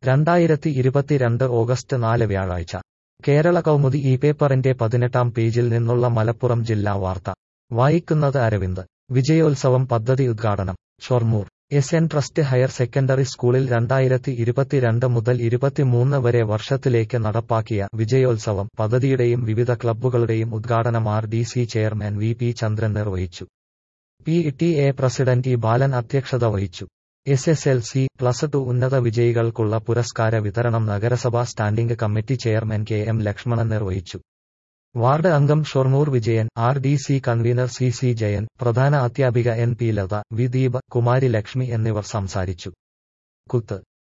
രണ്ടായിരത്തി ഇരുപത്തിരണ്ട് ഓഗസ്റ്റ് നാല് വ്യാഴാഴ്ച കേരള കൗമുദി ഈ പേപ്പറിന്റെ പതിനെട്ടാം പേജിൽ നിന്നുള്ള മലപ്പുറം ജില്ലാ വാർത്ത വായിക്കുന്നത് അരവിന്ദ് വിജയോത്സവം പദ്ധതി ഉദ്ഘാടനം Shoranur S N trust higher secondary സ്കൂളിൽ രണ്ടായിരത്തി ഇരുപത്തിരണ്ട് മുതൽ ഇരുപത്തിമൂന്ന് വരെ വർഷത്തിലേക്ക് നടപ്പാക്കിയ വിജയോത്സവം പദ്ധതിയുടെയും വിവിധ ക്ലബ്ബുകളുടെയും ഉദ്ഘാടനം R D C chairman V P Chandran നിർവഹിച്ചു P T A president E Balan അധ്യക്ഷത വഹിച്ചു S S L C plus two ഉന്നത വിജയികൾക്കുള്ള പുരസ്കാര വിതരണം നഗരസഭാ standing committee chairman K M Lakshmanan നിർവഹിച്ചു വാർഡ് അംഗം Shoranur Vijayan R D C convener C C Jayan പ്രധാന അധ്യാപിക N P Latha V Deepa Kumari Lakshmi എന്നിവർ സംസാരിച്ചു കുത്ത്